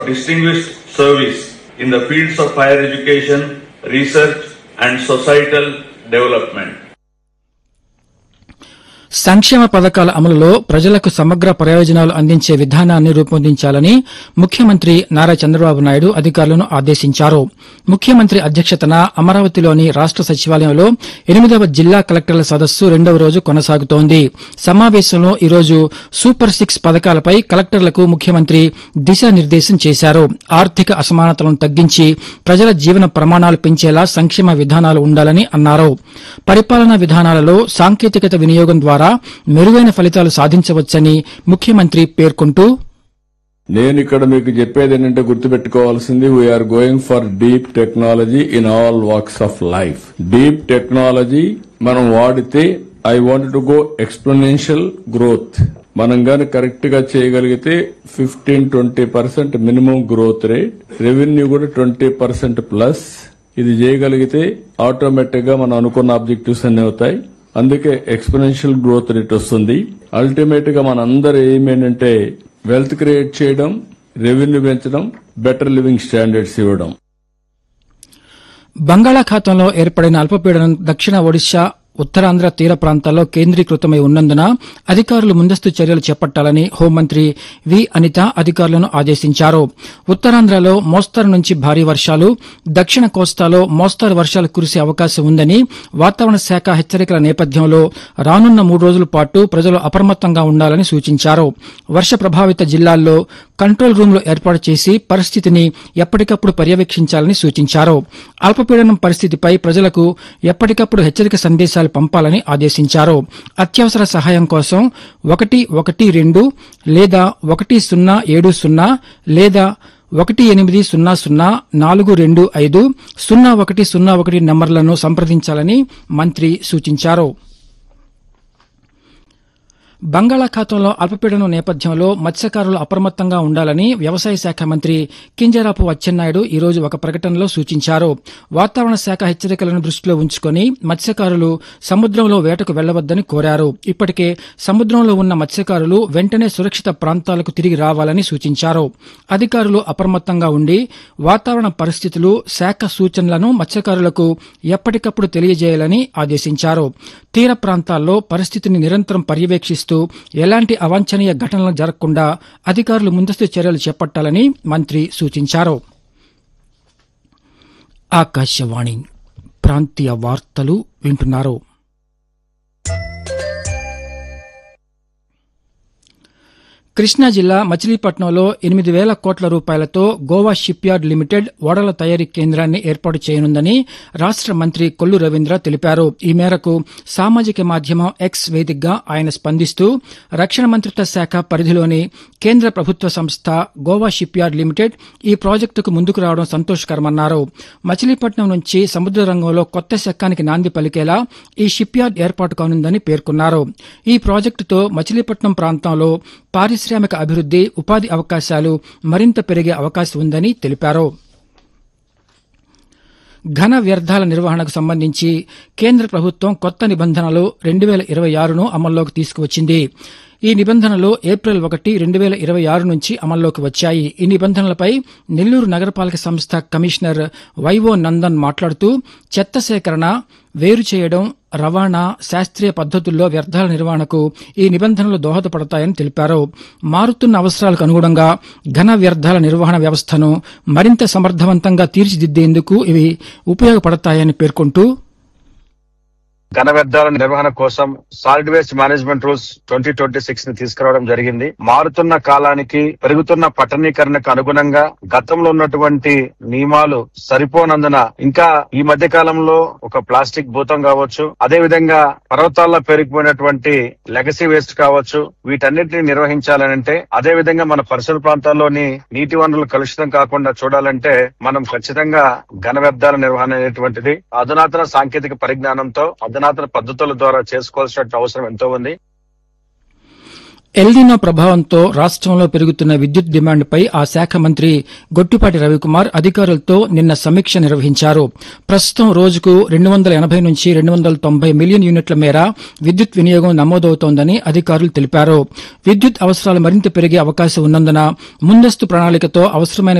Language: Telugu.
distinguished service in the fields of higher education, research, and societal development. సంక్షేమ పథకాల అమలులో ప్రజలకు సమగ్ర ప్రయోజనాలు అందించే విధానాన్ని రూపొందించాలని ముఖ్యమంత్రి నారా చంద్రబాబు నాయుడు అధికారులను ఆదేశించారు ముఖ్యమంత్రి అధ్యక్షతన అమరావతిలోని రాష్ట సచివాలయంలో ఎనిమిదవ జిల్లా కలెక్టర్ల సదస్సు రెండవ రోజు కొనసాగుతోంది సమావేశంలో ఈరోజు సూపర్ సిక్స్ పథకాలపై కలెక్టర్లకు ముఖ్యమంత్రి దిశానిర్దేశం చేశారు ఆర్థిక అసమానతలను తగ్గించి ప్రజల జీవన ప్రమాణాలు పెంచేలా సంక్షేమ విధానాలు ఉండాలని అన్నారు పరిపాలనా విధానాలలో సాంకేతికత వినియోగం ద్వారా మెరుగైన ఫలితాలు సాధించవచ్చని ముఖ్యమంత్రి పేర్కొంటూ నేను ఇక్కడ మీకు చెప్పేది ఏంటంటే గుర్తుపెట్టుకోవాల్సింది we are going for deep technology in all walks of life deep technology మనం వాడితే I want to go exponential growth మనం గాని కరెక్ట్ గా చేయగలిగితే fifteen twenty percent minimum growth rate revenue కూడా ట్వంటీ పర్సెంట్ ప్లస్ ఇది చేయగలిగితే ఆటోమేటిక్ గా మనం అనుకున్న ఆబ్జెక్టివ్స్ అన్ని అవుతాయి అందుకే ఎక్స్పోనెన్షియల్ గ్రోత్ రేట్ వస్తుంది అల్టిమేట్ గా మన అందరి ఎయిమ్ ఏంటంటే వెల్త్ క్రియేట్ చేయడం రెవెన్యూ పెంచడం బెటర్ లివింగ్ స్టాండర్డ్స్ ఇవ్వడం బంగాళాఖాతంలో ఏర్పడిన అల్పపీడనం దక్షిణ ఒడిశా ఉత్తరాంధ్ర తీర ప్రాంతాల్లో కేంద్రీకృతమై ఉన్నందున అధికారులు ముందస్తు చర్యలు చేపట్టాలని హోంమంత్రి వి అనిత అధికారులను ఆదేశించారు ఉత్తరాంధ్రలో మోస్తరు నుంచి భారీ వర్షాలు దక్షిణ కోస్తాలో మోస్తరు వర్షాలు కురిసే అవకాశం ఉందని వాతావరణ శాఖ హెచ్చరికల నేపథ్యంలో రానున్న మూడు రోజుల పాటు ప్రజలు అప్రమత్తంగా ఉండాలని సూచించారు వర్ష ప్రభావిత జిల్లాల్లో కంట్రోల్ రూమ్లు ఏర్పాటు చేసి పరిస్థితిని ఎప్పటికప్పుడు పర్యవేక్షించాలని సూచించారు అల్పపీడనం పరిస్థితిపై ప్రజలకు ఎప్పటికప్పుడు హెచ్చరిక సందేశాలు పంపాలని ఆదేశించారు అత్యవసర సహాయం కోసం ఒకటి ఒకటి రెండు లేదా ఒకటి సున్నా ఏడు సున్నా లేదా ఒకటి ఎనిమిది సున్నా సున్నా నాలుగు రెండు ఐదు సున్నా ఒకటి సున్నా ఒకటి నంబర్లను సంప్రదించాలని మంత్రి సూచించారు బంగాళాఖాతంలో అల్పపీడనం నేపథ్యంలో మత్స్యకారులు అప్రమత్తంగా ఉండాలని వ్యవసాయ శాఖ మంత్రి కింజరాపు అచ్చెన్నాయుడు ఈ రోజు ఒక ప్రకటనలో సూచించారు వాతావరణ శాఖ హెచ్చరికలను దృష్టిలో ఉంచుకొని మత్స్యకారులు సముద్రంలో వేటకు వెళ్లవద్దని కోరారు ఇప్పటికే సముద్రంలో ఉన్న మత్స్యకారులు వెంటనే సురక్షిత ప్రాంతాలకు తిరిగి రావాలని సూచించారు అధికారులు అప్రమత్తంగా ఉండి వాతావరణ పరిస్థితులు శాఖ సూచనలను మత్స్యకారులకు ఎప్పటికప్పుడు తెలియజేయాలని ఆదేశించారు తీర ప్రాంతాల్లో పరిస్థితిని నిరంతరం పర్యవేక్షిస్తూ ఎలాంటి అవాంఛనీయ ఘటనలు జరగకుండా అధికారులు ముందస్తు చర్యలు చేపట్టాలని మంత్రి సూచించారు ఆకాశవాణి ప్రాంతీయ వార్తలు వింటున్నారు కృష్ణా జిల్లా మచిలీపట్నంలో ఎనిమిది వేల కోట్ల రూపాయలతో గోవా షిప్ యార్డ్ లిమిటెడ్ ఓడల తయారీ కేంద్రాన్ని ఏర్పాటు చేయనుందని రాష్ట మంత్రి కొల్లు రవీంద్ర తెలిపారు ఈ మేరకు సామాజిక మాధ్యమం ఎక్స్ వేదికగా ఆయన స్పందిస్తూ రక్షణ మంత్రిత్వ శాఖ పరిధిలోని కేంద్ర ప్రభుత్వ సంస్థ గోవా షిప్ యార్డ్ లిమిటెడ్ ఈ ప్రాజెక్టుకు ముందుకు రావడం సంతోషకరమన్నారు మచిలీపట్నం నుంచి సముద్ర రంగంలో కొత్త శకానికి నాంది పలికేలా ఈ షిప్ యార్డ్ ఏర్పాటు కానుందని పేర్కొన్నారు ఈ ప్రాజెక్టుతో మచిలీపట్నం ప్రాంతంలో పారిశ్రామిక అభివృద్ది ఉపాధి అవకాశాలు మరింత పెరిగే అవకాశం ఉందని తెలిపారు ఘన వ్యర్థాల నిర్వహణకు సంబంధించి కేంద్ర ప్రభుత్వం కొత్త నిబంధనలు రెండు వేల ఇరవై ఆరును అమల్లోకి తీసుకువచ్చింది ఈ నిబంధనలు ఏప్రిల్ ఒకటి రెండు వేల ఇరవై ఆరు నుంచి అమల్లోకి వచ్చాయి ఈ నిబంధనలపై నెల్లూరు నగరపాలక సంస్థ కమిషనర్ వైవో నందన్ మాట్లాడుతూ చెత్త సేకరణ వేరు చేయడం రవాణా శాస్త్రీయ పద్దతుల్లో వ్యర్థాల నిర్వహణకు ఈ నిబంధనలు దోహదపడతాయని తెలిపారు మారుతున్న అవసరాలకు అనుగుణంగా ఘన వ్యర్థాల నిర్వహణ వ్యవస్థను మరింత సమర్థవంతంగా తీర్చిదిద్దేందుకు ఇవి ఉపయోగపడతాయని పేర్కొంటూ ఘన వ్యర్థాల నిర్వహణ కోసం solid waste management rules twenty twenty six ని తీసుకురావడం జరిగింది మారుతున్న కాలానికి పెరుగుతున్న పట్టణీకరణకు అనుగుణంగా గతంలో ఉన్నటువంటి నియమాలు సరిపోనందున ఇంకా ఈ మధ్య కాలంలో ఒక ప్లాస్టిక్ భూతం కావచ్చు అదే విధంగా పర్వతాల్లో పెరిగిపోయినటువంటి లెగసీ వేస్ట్ కావచ్చు వీటన్నిటిని నిర్వహించాలనంటే అదే విధంగా మన పరిసర ప్రాంతాల్లోని నీటి వనరులు కలుషితం కాకుండా చూడాలంటే మనం ఖచ్చితంగా ఘన వ్యర్థాల నిర్వహణ అనేటువంటిది అధునాతన సాంకేతిక పరిజ్ఞానంతో అధునాతన పద్ధతుల ద్వారా చేసుకోవాల్సిన అవసరం ఎంతో ఉంది ఎల్నినో ప్రభావంతో రాష్ట్రంలో పెరుగుతున్న విద్యుత్ డిమాండ్పై ఆ శాఖ మంత్రి గొట్టిపాటి రవికుమార్ అధికారులతో నిన్న సమీక్ష నిర్వహించారు ప్రస్తుతం రోజుకు రెండు వందల ఎనభై నుంచి రెండు వందల తొంభై మిలియన్ యూనిట్ల మేర విద్యుత్ వినియోగం నమోదవుతోందని అధికారులు తెలిపారు విద్యుత్ అవసరాలు మరింత పెరిగే అవకాశం ఉన్నందున ముందస్తు ప్రణాళికతో అవసరమైన